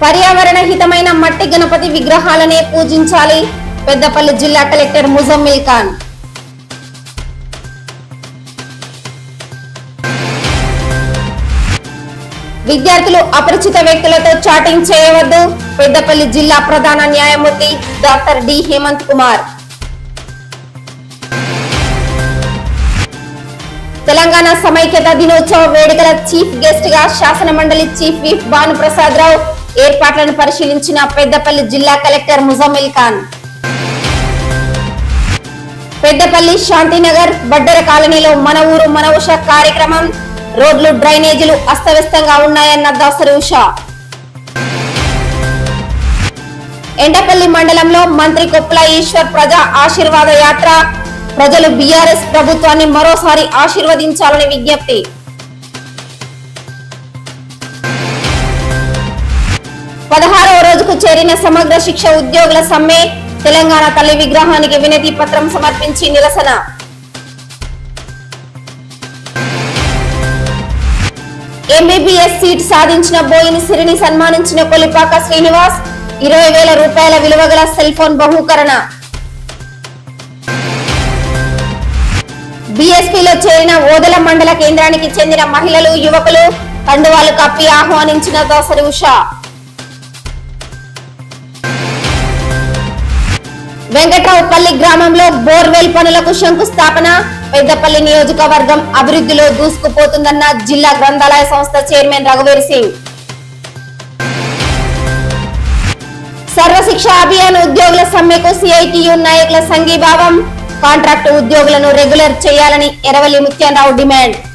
పర్యావరణ హితమైన మట్టి గణపతి విగ్రహాలనే పూజించాలి పెద్దపల్లి జిల్లా కలెక్టర్ ముజమ్మిల్ ఖాన్ విద్యార్థులు అపరిచిత వ్యక్తులతో చాటింగ్ చేయవద్దు పెద్దపల్లి జిల్లా ప్రధాన న్యాయమూర్తి డాక్టర్ డి హేమంత్ కుమార్ తెలంగాణ సమైక్యత దినోత్సవ వేడుకల చీఫ్ గెస్ట్ గా శాసన మండలి చీఫ్ విప్ భాను ప్రసాద్ రావు ఏర్పాట్లను పరిశీలించిన పెద్దపల్లి జిల్లా కలెక్టర్ ముజమ్మిల్ ఖాన్ పెద్దపల్లి శాంతినగర్ బడ్డెర కాలనీలో మన ఊరు మన ఉష కార్యక్రమం రోడ్లు డ్రైనేజీలు అస్తవ్యస్తంగా ఉన్నాయన్న దాసరి ఉష ఎండపల్లి మండలంలో మంత్రి కొప్పుల ఈశ్వర్ ప్రజా ఆశీర్వాద యాత్ర ప్రజలు బీఆర్ఎస్ ప్రభుత్వాన్ని మరోసారి ఆశీర్వదించాలని విజ్ఞప్తి పదహారవ రోజుకు చేరిన సమగ్ర శిక్ష ఉద్యోగుల సమ్మె తెలంగాణ తల్లి విగ్రహానికి వినతి పత్రం సమర్పించి నిరసన ఎంబీబీఎస్ సీట్ సాధించిన బోయిని సిరిని సన్మానించిన కొలిపాక శ్రీనివాస్ ఇరవై వేల రూపాయల విలువ గల సెల్ ఫోన్ బహూకరణ బీఎస్పీలో చేరిన ఓదల మండల కేంద్రానికి చెందిన మహిళలు యువకులు కండువాలు కప్పి ఆహ్వానించిన దోసరి ఉష వెంకట్రావుపల్లి గ్రామంలో బోర్వెల్ పనులకు శంకుస్థాపన పెద్దపల్లి నియోజకవర్గం అభివృద్ధిలో దూసుకుపోతుందన్న జిల్లా గ్రంథాలయ సంస్థ చైర్మన్ రఘువీర్ సింగ్ సర్వశిక్ష అభియాన్ ఉద్యోగుల సమ్మెకు సిఐటియు నాయకుల సంఘీభావం కాంట్రాక్టు ఉద్యోగులను రెగ్యులర్ చేయాలని ఎరవల్లి ముత్యాలరావు డిమాండ్